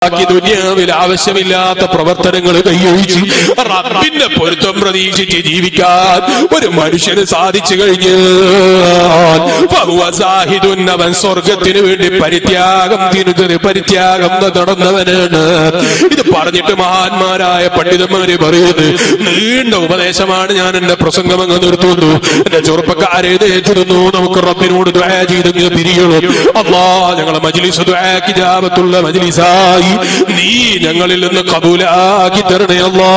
ബാക്കി ദുനിയാവിൽ ആവശ്യമില്ലാത്ത പ്രവർത്തനങ്ങൾ കൈയൊഴിച്ച് റബ്ബിന്റെ പൊരുത്തം പ്രതീക്ഷിച്ച് ജീവിക്കാൻ ഒരു മനുഷ്യന് സാധിച്ചു കഴിഞ്ഞാൽ ഫഹുവ സാഹിദുൻ അവൻ സ്വർഗത്തിന് വേണ്ടി പരിത്യാഗം തിരുതന് പരിത്യാഗം നടന്നവനാണ് ഇത് പറഞ്ഞിട്ട് മഹാന്മാരായ പണ്ഡിതന്മാര് പറയുന്നത് നീണ്ട ഉപദേശമാണ് ഞാൻ എന്റെ പ്രസംഗം അങ്ങ് നിർത്തുന്നു എന്റെ ചെറുപ്പക്കാരെ ഇത് ഏറ്റിരുന്നു നമുക്ക് റബ്ബിനോട് ദ്വാ ചെയ്തെങ്കിൽ പിരിയണം അള്ളാ ഞങ്ങളെ മജ്ലിസ് ദ്വാക്ക് ജാപത്തുള്ള മജ്ലിസായി നീ ഞങ്ങളിൽ നിന്ന് കബൂലാക്കി തരണേ അല്ലാ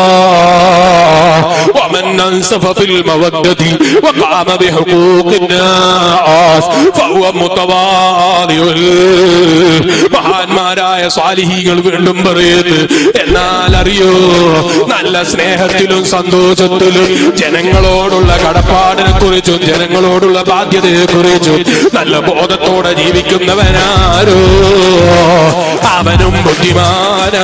ومن انصف في المودة وقام بحقوق الناس فهو متواضع മഹാന്മാരായ സ്വാലിഹികൾ വീണ്ടും പറയുന്നു എന്നാൽ അറിയോ നല്ല സ്നേഹത്തിലും സന്തോഷത്തിലും ജനങ്ങളോടുള്ള കടപ്പാടിനെ കുറിച്ചും ജനങ്ങളോടുള്ള ബാധ്യതയെ കുറിച്ചും നല്ല ബോധത്തോടെ ജീവിക്കുന്നവനാരോ അവനും ബുദ്ധിമാനാ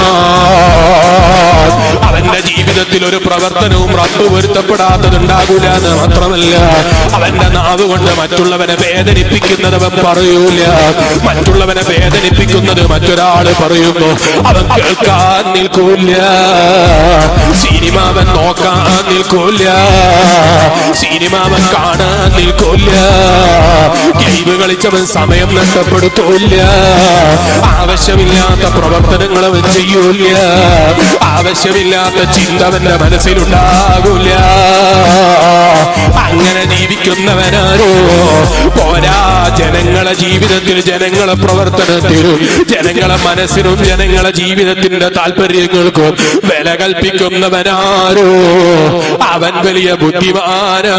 അവന്റെ ജീവിതത്തിൽ ഒരു പ്രവർത്തനവും റബ്ബ് പൊരുത്തപ്പെടാത്തതുണ്ടാകൂല എന്ന് മാത്രമല്ല അവന്റെ നാവ് കൊണ്ട് മറ്റുള്ളവനെ വേദനിപ്പിക്കുന്നത് അവൻ പറയൂല മറ്റുള്ളവനെ വേദനിപ്പിക്കുന്നത് മറ്റൊരാള് പറയുമ്പോ അവൻ കേൾക്കാൻ നിൽക്കൂല സിനിമ അവൻ നോക്കാൻ നിൽക്കൂല സിനിമ അവൻ കാണാൻ നിൽക്കൂല ഗെയിം കളിച്ചവൻ സമയം നഷ്ടപ്പെടുത്തൂല ആവശ്യമില്ലാത്ത പ്രവർത്തനങ്ങൾ അവൻ ചെയ്യൂല ആവശ്യമില്ലാത്ത ചിന്ത അവന്റെ മനസ്സിലുണ്ടാകൂല അങ്ങനെ ജീവിക്കുന്നവനാരോ പോരാ ജനങ്ങളെ ജീവിതത്തിൽ ജനങ്ങളെ പ്രവർത്തനത്തിലും ജനങ്ങളെ മനസ്സിനും ജനങ്ങളെ ജീവിതത്തിന്റെ താല്പര്യങ്ങൾക്കും വില കൽപ്പിക്കുന്നവനാരോ അവൻ വലിയ ബുദ്ധിമാനാ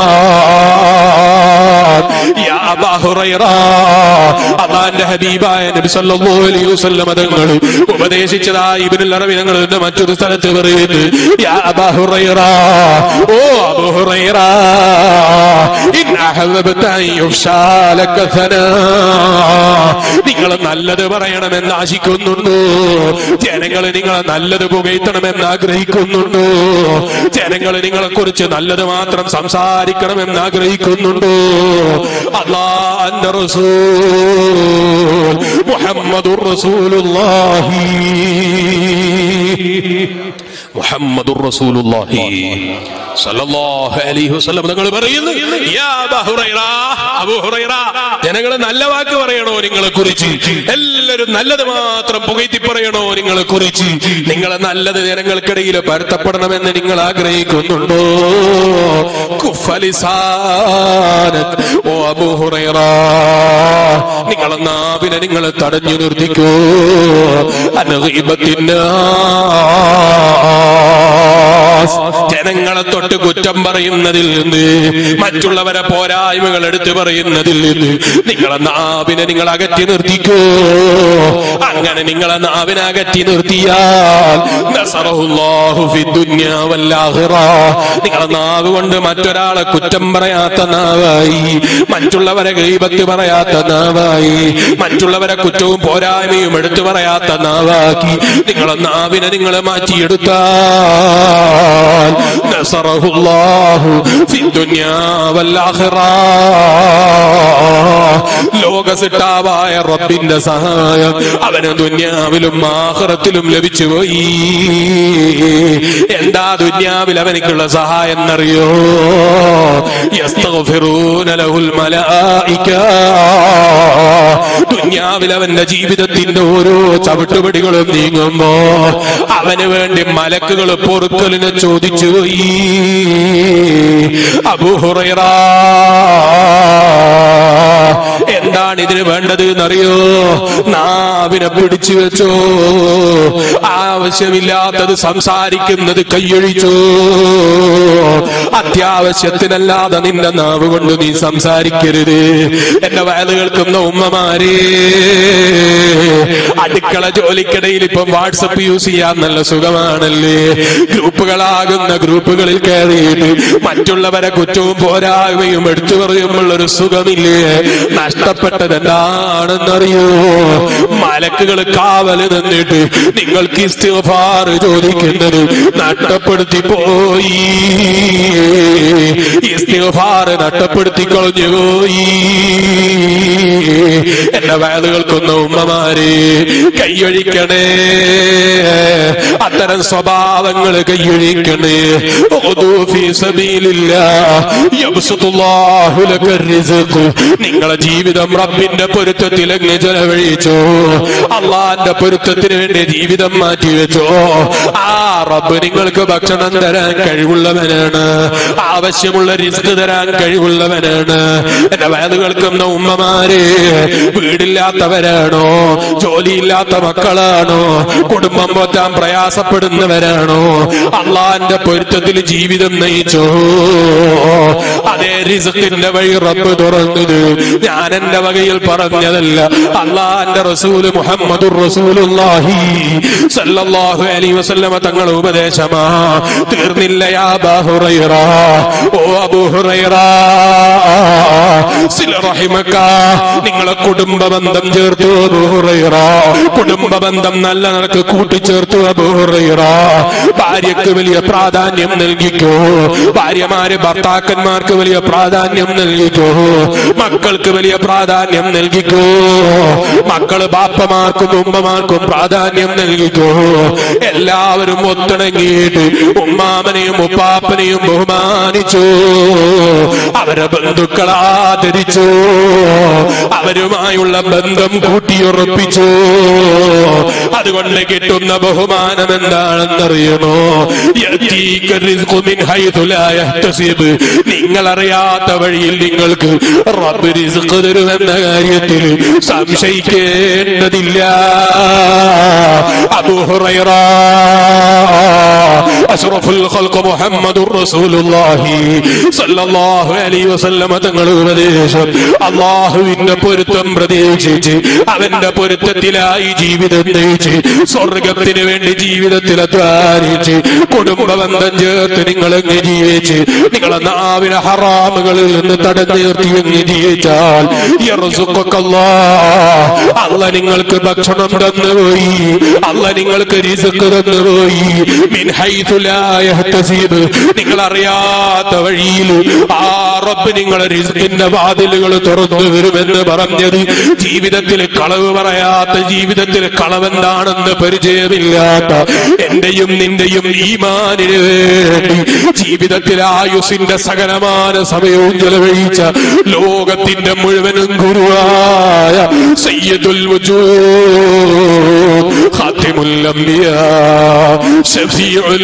യാ അബാ ഹുറൈറ അള്ളാന്റെ ഹബീബായ നബി സല്ലല്ലാഹു അലൈഹി വസല്ലം തങ്ങൾ ഉപദേശിച്ചതായി ഇബ്നുൽ അറബി തങ്ങൾ ഇതിന്റെ മറ്റൊരു സ്ഥലത്ത് പറയുന്നു യാ അബാ ഹുറൈറ ഓ അബൂ ഹുറൈറ ഇൻ അഹബ്ബത അൻ യുഫ്ശാ ലക സനാ നിങ്ങൾ നല്ലത് പറയണമെന്ന് ആശിക്കുന്നുണ്ടോ ജനങ്ങൾ നിങ്ങളെ നല്ലത് പുകഴ്ത്തണമെന്ന് ആഗ്രഹിക്കുന്നുണ്ടോ ജനങ്ങൾ നിങ്ങളെ കുറിച്ച് നല്ലത് മാത്രം സംസാരിക്കണമെന്ന് ആഗ്രഹിക്കുന്നുണ്ടോ അള്ളാന്റെ റസൂൽ മുഹമ്മദുർ റസൂലുള്ളാഹി മുഹമ്മദുർ റസൂലുള്ളാഹി സല്ലല്ലാഹു അലൈഹി വസല്ലം തങ്ങൾ പറയുന്നു യാ അബൂ ഹുറൈറ അബൂ ഹുറൈറ ജനങ്ങൾ നല്ല വാക്ക് പറയണോ നിങ്ങളെ കുറിച്ച് എല്ലാവരും നല്ലത് മാത്രം പുകഴ്ത്തി പറയണോ നിങ്ങളെ കുറിച്ച് നിങ്ങളെ നല്ലത് ജനങ്ങൾക്കിടയിൽ പരത്തപ്പെടണമെന്ന് നിങ്ങൾ ആഗ്രഹിക്കുന്നുണ്ടോ കുഫലിസാനത് ഓ അബൂ ഹുറൈറ നിങ്ങളെ നാവിനെ നിങ്ങൾ തടഞ്ഞു നിർത്തിക്കോ അനഹീബത്തിന്ന ജനങ്ങളെ തൊട്ട് കുറ്റം പറയുന്നതിൽ നിന്ന് മറ്റുള്ളവരെ പോരായ്മകൾ എടുത്തു പറയുന്നതിൽ നിന്ന് നിങ്ങളെ നാവിനെ നിങ്ങൾ അകറ്റി നിർത്തിക്കോ അങ്ങനെ നിങ്ങളെ നാവിനെ അകറ്റി നിർത്തിയാൽ നസറഹുല്ലാഹു ഫിദ്ദുന്യാ വല്ലാഹിറ. നിങ്ങളെ നാവ് കൊണ്ട് മറ്റൊരാളെ കുറ്റം പറയാത്ത നാവായി മറ്റുള്ളവരെ ഗൈബത്ത് പറയാത്ത നാവായി മറ്റുള്ളവരെ കുറ്റവും പോരായ്മയും എടുത്തു പറയാത്ത നാവാക്കി നിങ്ങളെ നാവിനെ നിങ്ങൾ മാറ്റിയെടുത്താൽ നസറഹുല്ലാഹു ഫിദ്ദുന്യാ വല്ലാഹിറ. ലോകസിട്ടാവായ റബ്ബിന്റെ സഹായം അവന് ദുന്യാവിലും ആഖിറത്തിലും ലഭിച്ചുപോയി എന്താ ദുന്യാവിൽ അവനിക്കുള്ള സഹായം എന്നറിയോ യസ്തഗ്ഫിറൂന ലഹുൽ മലായിക ദുന്യാവിൽ അവന്റെ ജീവിതത്തിന്റെ ഓരോ ചവിട്ടുപടികളും നീങ്ങുമ്പോ അവന് വേണ്ടി മലക്കുകൾ പൊറുക്കലിനെ ചോദിച്ചു പോയി അബൂഹുറൈറ എന്താണ് ഇതിന് വേണ്ടത് എന്നറിയോ നാവിനെ പിടിച്ചു വെച്ചോ ആവശ്യമില്ലാത്തത് സംസാരിക്കുന്നത് കൈയൊഴിച്ചോ അത്യാവശ്യത്തിനല്ലാതെ നിന്റെ നാവ് കൊണ്ട് നീ സംസാരിക്കരുത് എന്റെ വയല് കേൾക്കുന്ന ഉമ്മമാരെ അടുക്കള ജോലിക്കിടയിൽ ഇപ്പം വാട്സപ്പ് യൂസ് ചെയ്യാൻ നല്ല സുഖമാണല്ലേ ഗ്രൂപ്പുകളാകുന്ന ഗ്രൂപ്പുകളിൽ കയറിയിട്ട് മറ്റുള്ളവരെ കുറ്റവും പോരായ്മയും എടുത്തു പറയുമ്പോൾ ഒരു സുഖമില്ലേ നഷ്ടപ്പെട്ട നഷ്ടപ്പെട്ടത് എന്താണെന്നറിയോ മലക്കുകൾ കാവല് നിന്നിട്ട് നിങ്ങൾക്ക് ഇസ്തിഗ്ഫാർ ചോദിക്കുന്നത് നഷ്ടപ്പെടുത്തി പോയി ഇസ്തിഗ്ഫാർ നഷ്ടപ്പെടുത്തി കളഞ്ഞു പോയി എന്റെ വയല് കേൾക്കുന്ന ഉമ്മമാരെ കൈയൊഴിക്കണേ അത്തരം സ്വഭാവങ്ങൾ കൈയൊഴിക്കണേ ഖുദൂ ഫീ സബീലില്ലാഹ് യബ്സുത്തുല്ലാഹു ലക റിസ്ഖ് നിങ്ങളെ ജീവിതം റബ്ബിന്റെ പൊരുത്തത്തിൽ അങ്ങ് ചെലവഴിച്ചോ അള്ളാന്റെ പൊരുത്തത്തിന് വേണ്ടി ജീവിതം മാറ്റിവെച്ചോ ആ റബ്ബ് നിങ്ങൾക്ക് ഭക്ഷണം തരാൻ കഴിവുള്ളവനാണ് ആവശ്യമുള്ള റിസ്ക് തരാൻ കഴിവുള്ളവനാണ് എന്റെ വയത് കേൾക്കുന്ന ഉമ്മമാര് വീടില്ലാത്തവരാണോ ജോലിയില്ലാത്ത മക്കളാണോ കുടുംബം പോറ്റാൻ പ്രയാസപ്പെടുന്നവരാണോ അള്ളാന്റെ പൊരുത്തത്തിൽ ജീവിതം നയിച്ചോ അതേ റിസ്ക്കിന്റെ വഴി റബ്ബ് തുറന്നത് ഞാൻ എന്റെ വകയിൽ പറഞ്ഞതല്ല അള്ളാന്റെ റസൂല് മുഹമ്മദുർ റസൂലുള്ളാഹി സല്ലല്ലാഹു അലൈഹി വസല്ലമ തങ്ങളുടെ ഉപദേശമാ തീർന്നില്ല യാ അബാ ഹുറൈറ ഓ അബൂ ഹുറൈറ സില റഹിമക നിങ്ങളെ കുടുംബ ബന്ധം ചേർത്തു അബൂ ഹുറൈറ കുടുംബ ബന്ധം നല്ല നിനക്ക് കൂട്ടിച്ചേർത്തു അബൂ ഹുറൈറ ഭാര്യക്ക് വലിയ പ്രാധാന്യം നൽകിക്കോ ഭാര്യമാര് ഭർത്താക്കന്മാർക്ക് വലിയ പ്രാധാന്യം നൽകിക്കോ മക്കൾക്ക് വലിയ പ്രാധാന്യം നൽകിക്കോ മക്കള് ബാപ്പമാർക്കും ഉമ്മമാർക്കും പ്രാധാന്യം നൽകിക്കോ എല്ലാവരും ഒത്തിണങ്ങിയിട്ട് ഉമ്മാമനെയും ഉപ്പാപ്പനെയും ബഹുമാനിച്ചു അവരെ ബന്ധുക്കൾ ആദരിച്ചു അവരുമായുള്ള ബന്ധം കൂട്ടിയുറപ്പിച്ചു അതുകൊണ്ട് കിട്ടുന്ന ബഹുമാനം എന്താണെന്നറിയണോ യഅതീക റിസ്ഖു മിൻ ഹൈഥു ലാ യഹ്തസിബ് നിങ്ങൾ അറിയാത്ത വഴിയിൽ നിങ്ങൾക്ക് റബ്ബ് റിസ്ഖ് തരുമെന്ന കാര്യത്തിൽ സംശയിക്കേണ്ടതില്ല അബൂ ഹുറൈറ അഷ്റഫുൽ ഖൽഖ് മുഹമ്മദുർ റസൂലുള്ളാഹി സല്ലല്ലാഹു അലൈഹി വസല്ലമ തങ്ങളുടെ ഉപദേശം അള്ളാഹുവിന്റെ പൊരുത്തം പ്രതീക്ഷിച്ച് അവന്റെ പൊരുത്തത്തിലായി ജീവിതം നയിച്ച് സ്വർഗത്തിന് വേണ്ടി ജീവിതത്തിൽ അധ്വാനിച്ച് കുടുംബ ബന്ധം ചേർത്ത് നിങ്ങൾ അങ്ങ് ജീവിച്ച് നിങ്ങളെ നാവിനെ ഹറാമുകളിൽ നിന്ന് തടഞ്ഞു നിർത്തി അങ്ങ് ജീവിച്ചാൽ അല്ല നിങ്ങൾക്ക് ഭക്ഷണം തന്നുപോയി അല്ല നിങ്ങൾക്ക് റിസ്ക് തന്നുപോയി മിൻ ഹൈഥു ലാ യഹ്തസിബ് നിങ്ങൾ അറിയാത്ത വഴിയിൽ ആ റബ്ബ് നിങ്ങളെ റിസ്കിന്റെ വാതിലുകൾ തുറന്നു വരുമെന്ന് പറഞ്ഞത് ജീവിതത്തിൽ കളവ് പറയാത്ത ജീവിതത്തിൽ കളവെന്താണെന്ന് പരിചയമില്ലാത്ത എന്റെയും നിന്റെയും ഈമാനിന് വേണ്ടി ജീവിതത്തിൽ ആയുസിന്റെ സകലമാന സമയവും ചെലവഴിച്ച ലോകത്തിന്റെ മുഴുവനും ഗുരുവായ സയ്യദുൽ വജൂദ് ഖാത്തിമുൽ അംബിയാ ഷഫീഉൽ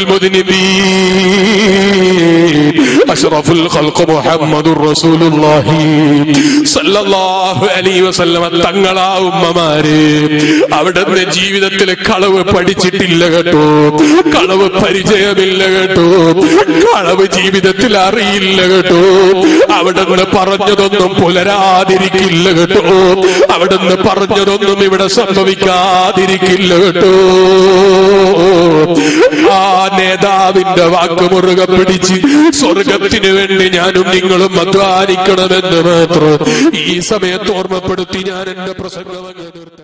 മുദ്നിബീൻ അഷ്റഫുൽ ഖൽഖ് മുഹമ്മദുർ റസൂലുള്ളാഹി സല്ലല്ലാഹു അലൈഹി വസല്ലമ തങ്ങളാ ഉമ്മമാരെ അവിടുന്ന് ജീവിതത്തിൽ കളവ് പഠിച്ചിട്ടില്ല കേട്ടോ കളവ് പരിചയമില്ല കേട്ടോ കളവ് ജീവിതത്തിൽ അറിയില്ല കേട്ടോ അവിടുന്ന് പറഞ്ഞതൊന്നും പുലരാതിരിക്കില്ല കേട്ടോ അവിടുന്ന് പറഞ്ഞതൊന്നും ഇവിടെ സംഭവിക്കാതിരിക്കില്ല കേട്ടോ ആ നേതാവിന്റെ വാക്ക് മുറുകെ പിടിച്ച് സ്വർഗത്തിന് വേണ്ടി ഞാനും നിങ്ങളും അധ്വാനിക്കണമെന്ന് മാത്രം ഈ സമയത്ത് ഓർമ്മപ്പെടുത്തി ഞാൻ എന്റെ പ്രസംഗം അങ്ങ് നിർത്താം